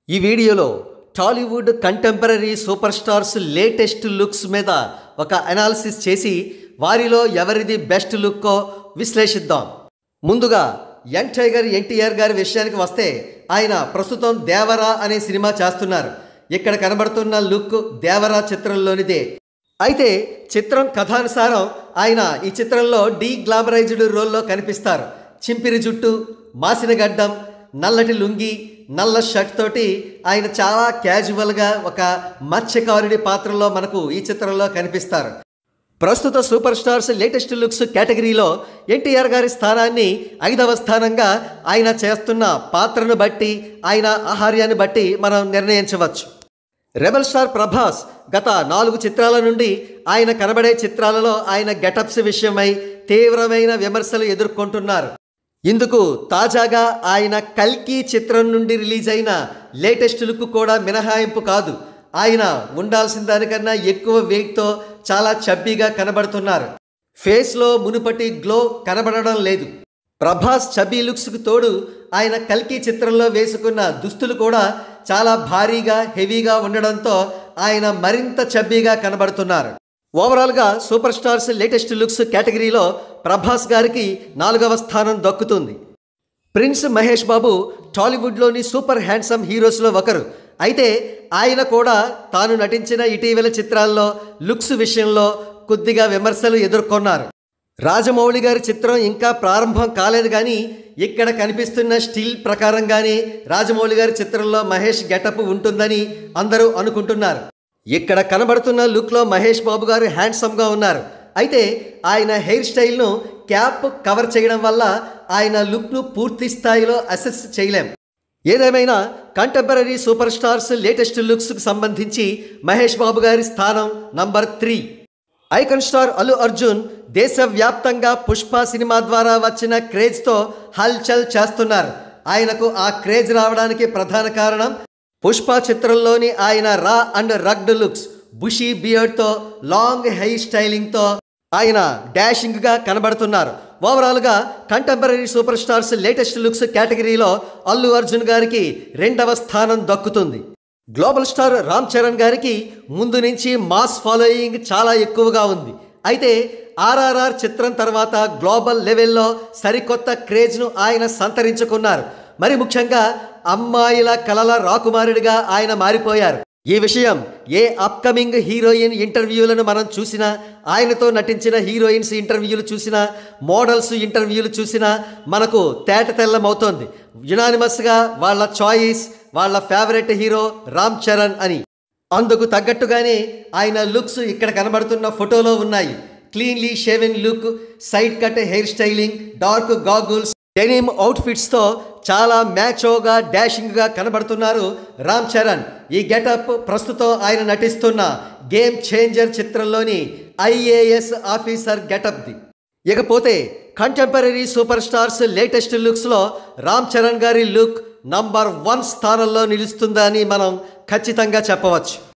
ఈ వీడియోలో Tollywood contemporary super stars latest looks మీద ఒక అనాలిసిస్ చేసి వారిలో ఎవరిది బెస్ట్ లుక్కో విశ్లేషిద్దాం ముందుగా యంగ్ టైగర్ ఎన్టీఆర్ గారి విషయానికి వస్తే ఆయన ప్రస్తుతం దేవరా అనే సినిమా చేస్తున్నారు ఇక్కడ కనబడుతున్న లుక్ దేవరా చిత్రంలోనిదే అయితే చిత్రం కథానుసారం ఆయన ఈ చిత్రంలో డీ గ్లామరైజ్డ్ రోల్లో కనిపిస్తారు చింపిరి జుట్టు మాసిన గడ్డం నల్లటి లుంగి నల్ల షర్ట్ తోటి ఆయన చాలా క్యాజువల్గా ఒక మత్స్యకారుడి పాత్రలో మనకు ఈ చిత్రంలో కనిపిస్తారు ప్రస్తుత సూపర్ స్టార్స్ లేటెస్ట్ లుక్స్ కేటగిరీలో ఎన్టీఆర్ గారి స్థానాన్ని ఐదవ స్థానంగా ఆయన చేస్తున్న పాత్రను బట్టి ఆయన ఆహార్యాన్ని బట్టి మనం నిర్ణయించవచ్చు రెబల్ స్టార్ ప్రభాస్ గత నాలుగు చిత్రాల నుండి ఆయన కనబడే చిత్రాలలో ఆయన గెటప్స్ విషయమై తీవ్రమైన విమర్శలు ఎదుర్కొంటున్నారు ఇందుకు తాజాగా ఆయన కల్కి చిత్రం నుండి రిలీజ్ అయిన లేటెస్ట్ లుక్ కూడా మినహాయింపు కాదు ఆయన ఉండాల్సిన దానికన్నా ఎక్కువ వెయిట్తో చాలా చబ్బీగా కనబడుతున్నారు ఫేస్లో మునుపటి గ్లో కనబడడం లేదు ప్రభాస్ చబీ లుక్స్కు తోడు ఆయన కల్కి చిత్రంలో వేసుకున్న దుస్తులు కూడా చాలా భారీగా హెవీగా ఉండడంతో ఆయన మరింత చబ్బీగా కనబడుతున్నారు ఓవరాల్గా సూపర్ స్టార్స్ లేటెస్ట్ లుక్స్ కేటగిరీలో ప్రభాస్ గారికి నాలుగవ స్థానం దక్కుతుంది ప్రిన్స్ మహేష్ బాబు టాలీవుడ్లోని సూపర్ హ్యాండ్సమ్ హీరోస్లో ఒకరు అయితే ఆయన కూడా తాను నటించిన ఇటీవల చిత్రాల్లో లుక్స్ విషయంలో కొద్దిగా విమర్శలు ఎదుర్కొన్నారు రాజమౌళి గారి చిత్రం ఇంకా ప్రారంభం కాలేదు కానీ ఇక్కడ కనిపిస్తున్న స్టిల్ ప్రకారంగానే రాజమౌళి గారి చిత్రంలో మహేష్ గెటప్ ఉంటుందని అందరూ అనుకుంటున్నారు ఇక్కడ కనబడుతున్న లుక్లో మహేష్ బాబు గారు హ్యాండ్సమ్గా ఉన్నారు అయితే ఆయన హెయిర్ స్టైల్ను క్యాప్ కవర్ చేయడం వల్ల ఆయన లుక్ను పూర్తి స్థాయిలో అసెస్ చేయలేం ఏదేమైనా కంటెంపరీ సూపర్ స్టార్స్ లేటెస్ట్ లుక్స్కి సంబంధించి మహేష్ బాబు గారి స్థానం number three icon star Allu Arjun దేశవ్యాప్తంగా పుష్ప సినిమా ద్వారా వచ్చిన క్రేజ్తో హల్చల్ చేస్తున్నారు ఆయనకు ఆ క్రేజ్ రావడానికి ప్రధాన కారణం పుష్ప చిత్రంలోని ఆయన raw and rugged looks bushy బియర్డ్తో లాంగ్ హెయిర్ స్టైలింగ్తో ఆయన డాషింగ్గా కనబడుతున్నారు ఓవరాల్గా contemporary super stars latest looks కేటగిరీలో అల్లు అర్జున్ గారికి రెండవ స్థానం దక్కుతుంది గ్లోబల్ స్టార్ రామ్ చరణ్ గారికి ముందు నుంచి మాస్ ఫాలోయింగ్ చాలా ఎక్కువగా ఉంది అయితే ఆర్ఆర్ఆర్ చిత్రం తర్వాత గ్లోబల్ లెవెల్లో సరికొత్త క్రేజ్ను ఆయన సంతరించుకున్నారు మరి ముఖ్యంగా అమ్మాయిల కలల రాకుమారుడిగా ఆయన మారిపోయారు ఈ విషయం ఏ అప్కమింగ్ హీరోయిన్ ఇంటర్వ్యూలను మనం చూసినా ఆయనతో నటించిన హీరోయిన్స్ ఇంటర్వ్యూలు చూసినా మోడల్స్ ఇంటర్వ్యూలు చూసినా మనకు తేట తెల్లమవుతోంది యునానిమస్గా వాళ్ళ చాయిస్ వాళ్ళ ఫేవరెట్ హీరో రామ్ చరణ్ అని అందుకు తగ్గట్టుగానే ఆయన లుక్స్ ఇక్కడ కనబడుతున్న ఫోటోలో ఉన్నాయి cleanly shaven look side cut hair styling dark goggles denim అవుట్ఫిట్స్తో చాలా మ్యాచోగా డాషింగ్గా కనబడుతున్నారు రామ్ చరణ్ ఈ గెటప్ ప్రస్తుతం ఆయన నటిస్తున్న గేమ్ చేంజర్ చిత్రంలోని ఐఏఎస్ ఆఫీసర్ గెటప్ది ఇకపోతే కంటెంపరీ సూపర్ స్టార్స్ లేటెస్ట్ లుక్స్లో రామ్ చరణ్ గారి లుక్ నంబర్ వన్ స్థానంలో నిలుస్తుందని మనం ఖచ్చితంగా చెప్పవచ్చు